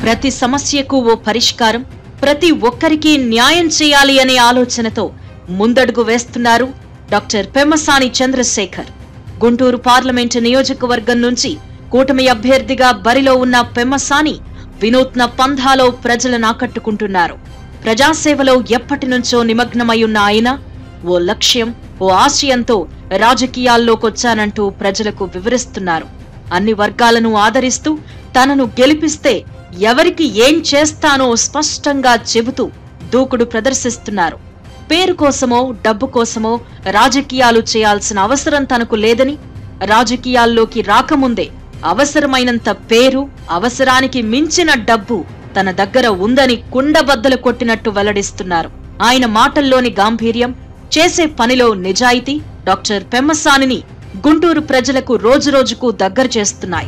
ప్రతి సమస్యకు ఓ పరిష్కారం ప్రతి ఒక్కరికి న్యాయం చేయాలి అనే ఆలోచనతో ముందడుగు వేస్తున్నారు డాక్టర్ పెమ్మసాని చంద్రశేఖర్ గుంటూరు పార్లమెంటు నియోజకవర్గం నుంచి కూటమి అభ్యర్థిగా బరిలో ఉన్న పెమ్మసాని వినూత్న పంథాలో ప్రజలను ఆకట్టుకుంటున్నారు ప్రజాసేవలో ఎప్పటి నుంచో నిమగ్నమై ఉన్న ఆయన ఓ లక్ష్యం ఓ ఆశయంతో రాజకీయాల్లోకొచ్చానంటూ ప్రజలకు వివరిస్తున్నారు అన్ని వర్గాలను ఆదరిస్తూ తనను గెలిపిస్తే ఎవరికి ఏం చేస్తానో స్పష్టంగా చెబుతూ దూకుడు ప్రదర్శిస్తున్నారు పేరు కోసమో డబ్బు కోసమో రాజకీయాలు చేయాల్సిన అవసరం తనకు లేదని రాజకీయాల్లోకి రాకముందే అవసరమైనంత పేరు అవసరానికి మించిన డబ్బు తన దగ్గర ఉందని కుండబద్దలు కొట్టినట్టు వెల్లడిస్తున్నారు ఆయన మాటల్లోని గాంభీర్యం చేసే పనిలో నిజాయితీ డాక్టర్ పెమ్మసానిని గుంటూరు ప్రజలకు రోజురోజుకు దగ్గర చేస్తున్నాయి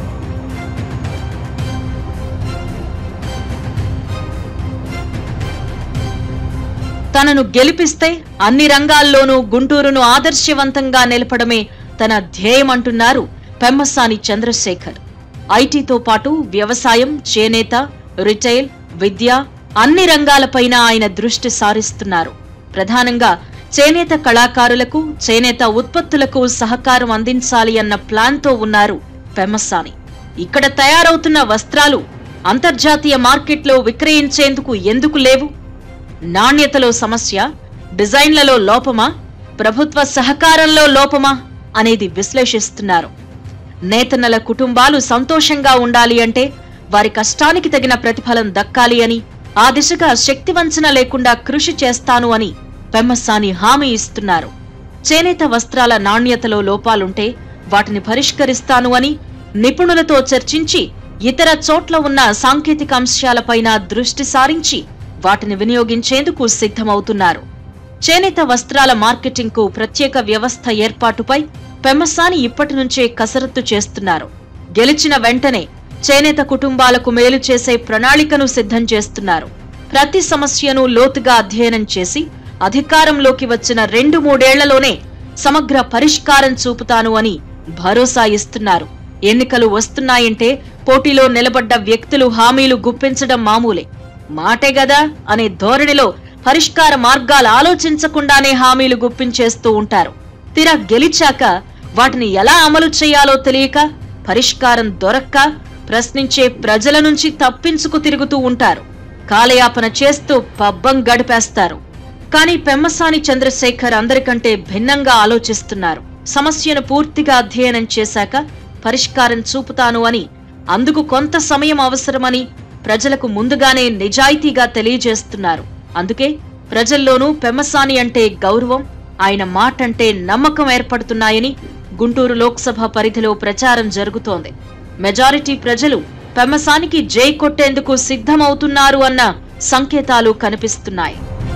తనను గెలిపిస్తే అన్ని రంగాల్లోనూ గుంటూరును ఆదర్శవంతంగా నిలపడమే తన ధ్యేయమంటున్నారు పెమ్మసాని చంద్రశేఖర్ ఐటీతో పాటు వ్యవసాయం చేనేత రిటైల్ విద్య అన్ని రంగాలపైన ఆయన దృష్టి సారిస్తున్నారు ప్రధానంగా చేనేత కళాకారులకు చేనేత ఉత్పత్తులకు సహకారం అందించాలి అన్న ప్లాన్తో ఉన్నారు పెమ్మసాని ఇక్కడ తయారవుతున్న వస్త్రాలు అంతర్జాతీయ మార్కెట్లో విక్రయించేందుకు ఎందుకు లేవు నాణ్యతలో సమస్య డిజైన్లలో లోపమా ప్రభుత్వ సహకారంలో లోపమా అనేది విశ్లేషిస్తున్నారు నేతన్నల కుటుంబాలు సంతోషంగా ఉండాలి అంటే వారి కష్టానికి తగిన ప్రతిఫలం దక్కాలి అని ఆ దిశగా శక్తివంచన లేకుండా కృషి చేస్తాను అని పెమ్మసాని హామీ ఇస్తున్నారు చేనేత వస్త్రాల నాణ్యతలో లోపాలుంటే వాటిని పరిష్కరిస్తాను అని నిపుణులతో చర్చించి ఇతర చోట్ల ఉన్న సాంకేతిక అంశాలపైన దృష్టి సారించి వాటిని వినియోగించేందుకు సిద్ధమవుతున్నారు చేనేత వస్త్రాల మార్కెటింగ్ కు ప్రత్యేక వ్యవస్థ ఏర్పాటుపై పెమ్మసాని ఇప్పటి నుంచే కసరత్తు చేస్తున్నారు గెలిచిన వెంటనే చేనేత కుటుంబాలకు మేలు చేసే ప్రణాళికను సిద్ధం చేస్తున్నారు ప్రతి సమస్యను లోతుగా అధ్యయనం చేసి అధికారంలోకి వచ్చిన రెండు మూడేళ్లలోనే సమగ్ర పరిష్కారం చూపుతాను అని భరోసా ఇస్తున్నారు ఎన్నికలు వస్తున్నాయంటే పోటీలో నిలబడ్డ వ్యక్తులు హామీలు గుప్పించడం మామూలే మాటే గదా అనే ధోరణిలో పరిష్కార మార్గాలు ఆలోచించకుండానే హామీలు గుప్పించేస్తూ ఉంటారు తీరా గెలిచాక వాటిని ఎలా అమలు చేయాలో తెలియక పరిష్కారం దొరక్క ప్రశ్నించే ప్రజల నుంచి తప్పించుకు తిరుగుతూ ఉంటారు కాలయాపన చేస్తూ పబ్బం గడిపేస్తారు కానీ పెమ్మసాని చంద్రశేఖర్ అందరికంటే భిన్నంగా ఆలోచిస్తున్నారు సమస్యను పూర్తిగా అధ్యయనం చేశాక పరిష్కారం చూపుతాను అని అందుకు కొంత సమయం అవసరమని ప్రజలకు ముందుగానే నిజాయితీగా తెలియజేస్తున్నారు అందుకే ప్రజల్లోనూ పెమ్మసాని అంటే గౌరవం ఆయన మాట అంటే నమ్మకం ఏర్పడుతున్నాయని గుంటూరు లోక్సభ పరిధిలో ప్రచారం జరుగుతోంది మెజారిటీ ప్రజలు పెమ్మసానికి జై కొట్టేందుకు సిద్ధమవుతున్నారు అన్న సంకేతాలు కనిపిస్తున్నాయి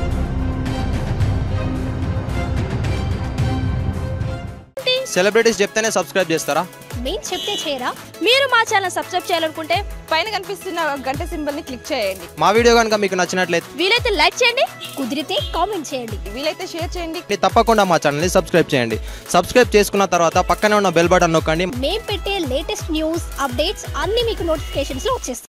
సెలబ్రిటీస్ చెప్తేనే సబ్స్క్రైబ్ చేస్తారా మేము చెప్తే చేయరా మీరు మా ఛానల్ సబ్స్క్రైబ్ చేయాలనుకుంటే పైన కనిపిస్తున్న గంట సింబల్ ని క్లిక్ చేయండి మా వీడియో కనుక మీకు నచ్చినట్లయితే వీలైతే లైక్ చేయండి కుదిరితే కామెంట్ చేయండి వీలైతే షేర్ చేయండి తప్పకుండా మా ఛానల్ని సబ్స్క్రైబ్ చేయండి సబ్స్క్రైబ్ చేసుకున్న తర్వాత పక్కనే ఉన్న బెల్ బటన్ నొక్కండి మేము పెట్టే లేటెస్ట్ న్యూస్ అప్డేట్స్ అన్ని మీకు నోటిఫికేషన్స్ వచ్చేస్తాయి